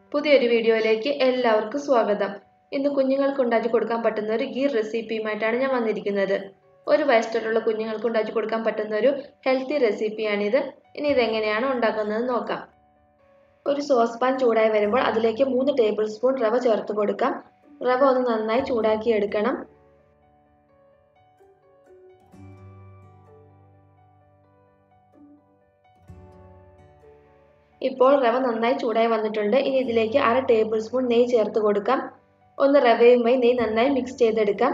പുതിയൊരു വീഡിയോയിലേക്ക് എല്ലാവർക്കും സ്വാഗതം ഇന്ന് കുഞ്ഞുങ്ങൾക്ക് ഉണ്ടാക്കി കൊടുക്കാൻ പറ്റുന്ന ഒരു ഗീർ റെസിപ്പിയുമായിട്ടാണ് ഞാൻ വന്നിരിക്കുന്നത് ഒരു വയസ്സോടുള്ള കുഞ്ഞുങ്ങൾക്ക് ഉണ്ടാക്കി കൊടുക്കാൻ പറ്റുന്ന ഒരു ഹെൽത്തി റെസിപ്പിയാണിത് ഇനി ഇതെങ്ങനെയാണ് ഉണ്ടാക്കുന്നത് നോക്കാം ഒരു സോസ് പാൻ ചൂടായി വരുമ്പോൾ അതിലേക്ക് മൂന്ന് ടേബിൾ സ്പൂൺ റവ ചേർത്ത് കൊടുക്കാം റവ ഒന്ന് നന്നായി ചൂടാക്കി എടുക്കണം ഇപ്പോൾ റവ നന്നായി ചൂടായി വന്നിട്ടുണ്ട് ഇനി ഇതിലേക്ക് അര ടേബിൾ സ്പൂൺ നെയ്യ് ചേർത്ത് കൊടുക്കാം ഒന്ന് റവയുമായി നെയ്യ് നന്നായി മിക്സ് ചെയ്തെടുക്കാം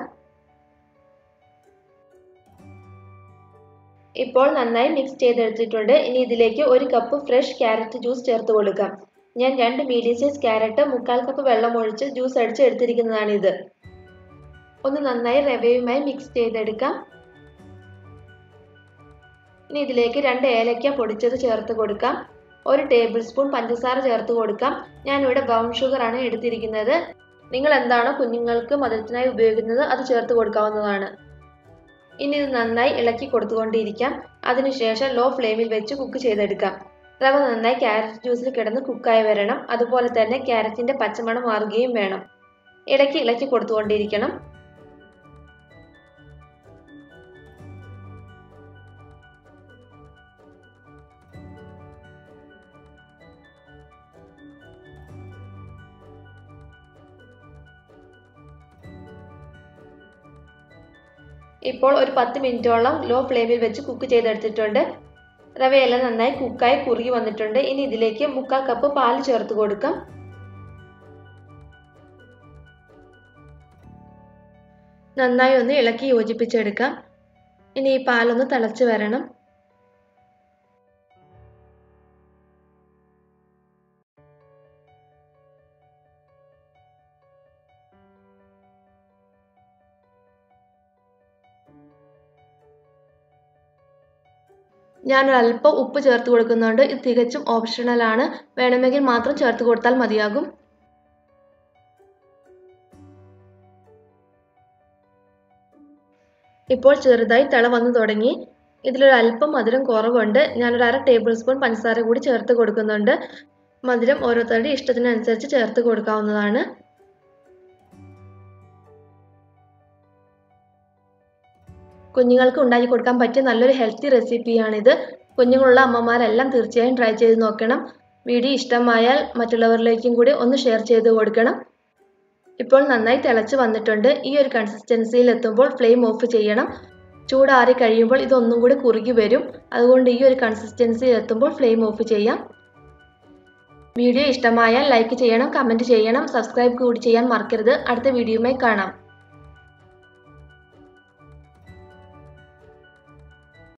ഇപ്പോൾ നന്നായി മിക്സ് ചെയ്തെടുത്തിട്ടുണ്ട് ഇനി ഇതിലേക്ക് ഒരു കപ്പ് ഫ്രഷ് ക്യാരറ്റ് ജ്യൂസ് ചേർത്ത് കൊടുക്കാം ഞാൻ രണ്ട് മീഡിയം സൈസ് ക്യാരറ്റ് മുക്കാൽ കപ്പ് വെള്ളം ഒഴിച്ച് ജ്യൂസ് അടിച്ച് എടുത്തിരിക്കുന്നതാണിത് ഒന്ന് നന്നായി റവയുമായി മിക്സ് ചെയ്തെടുക്കാം ഇനി ഇതിലേക്ക് രണ്ട് ഏലക്ക പൊടിച്ചത് ചേർത്ത് കൊടുക്കാം ഒരു ടേബിൾ സ്പൂൺ പഞ്ചസാര ചേർത്ത് കൊടുക്കാം ഞാനിവിടെ ബ്രൗൺ ഷുഗർ ആണ് എടുത്തിരിക്കുന്നത് നിങ്ങൾ എന്താണോ കുഞ്ഞുങ്ങൾക്ക് മധുരത്തിനായി ഉപയോഗിക്കുന്നത് അത് ചേർത്ത് കൊടുക്കാവുന്നതാണ് ഇനി ഇത് നന്നായി ഇളക്കി കൊടുത്തുകൊണ്ടിരിക്കാം അതിനുശേഷം ലോ ഫ്ലെയിമിൽ വെച്ച് കുക്ക് ചെയ്തെടുക്കാം റവ നന്നായി ക്യാരറ്റ് ജ്യൂസിൽ കിടന്ന് കുക്കായി വരണം അതുപോലെ തന്നെ ക്യാരറ്റിന്റെ പച്ചമണം മാറുകയും വേണം ഇടയ്ക്ക് ഇളക്കി കൊടുത്തുകൊണ്ടിരിക്കണം ഇപ്പോൾ ഒരു പത്ത് മിനിറ്റോളം ലോ ഫ്ലെയിമിൽ വെച്ച് കുക്ക് ചെയ്തെടുത്തിട്ടുണ്ട് റവയെല്ലാം നന്നായി കുക്കായി കുറുകി വന്നിട്ടുണ്ട് ഇനി ഇതിലേക്ക് മുക്കാൽ കപ്പ് പാൽ ചേർത്ത് കൊടുക്കാം നന്നായി ഒന്ന് ഇളക്കി യോജിപ്പിച്ചെടുക്കാം ഇനി ഈ പാലൊന്ന് തിളച്ച് വരണം ഞാനൊരു അല്പം ഉപ്പ് ചേർത്ത് കൊടുക്കുന്നുണ്ട് ഇത് തികച്ചും ഓപ്ഷണലാണ് വേണമെങ്കിൽ മാത്രം ചേർത്ത് കൊടുത്താൽ മതിയാകും ഇപ്പോൾ ചെറുതായി തിള വന്നു തുടങ്ങി ഇതിലൊരു അല്പം മധുരം കുറവുണ്ട് ഞാനൊരു അര ടേബിൾ സ്പൂൺ പഞ്ചസാര കൂടി ചേർത്ത് കൊടുക്കുന്നുണ്ട് മധുരം ഓരോരുത്തരുടെ ഇഷ്ടത്തിനനുസരിച്ച് ചേർത്ത് കൊടുക്കാവുന്നതാണ് കുഞ്ഞുങ്ങൾക്ക് ഉണ്ടാക്കി കൊടുക്കാൻ പറ്റിയ നല്ലൊരു ഹെൽത്തി റെസിപ്പിയാണിത് കുഞ്ഞുങ്ങളുള്ള അമ്മമാരെല്ലാം തീർച്ചയായും ട്രൈ ചെയ്ത് നോക്കണം വീഡിയോ ഇഷ്ടമായാൽ മറ്റുള്ളവരിലേക്കും കൂടി ഒന്ന് ഷെയർ ചെയ്ത് കൊടുക്കണം ഇപ്പോൾ നന്നായി തിളച്ച് വന്നിട്ടുണ്ട് ഈ ഒരു കൺസിസ്റ്റൻസിയിൽ എത്തുമ്പോൾ ഫ്ലെയിം ഓഫ് ചെയ്യണം ചൂടാറി കഴിയുമ്പോൾ ഇതൊന്നും കൂടി കുറുകി വരും അതുകൊണ്ട് ഈ ഒരു കൺസിസ്റ്റൻസിയിൽ എത്തുമ്പോൾ ഫ്ലെയിം ഓഫ് ചെയ്യാം വീഡിയോ ഇഷ്ടമായാൽ ലൈക്ക് ചെയ്യണം കമൻറ്റ് ചെയ്യണം സബ്സ്ക്രൈബ് കൂടി ചെയ്യാൻ മറക്കരുത് അടുത്ത വീഡിയോയുമായി കാണാം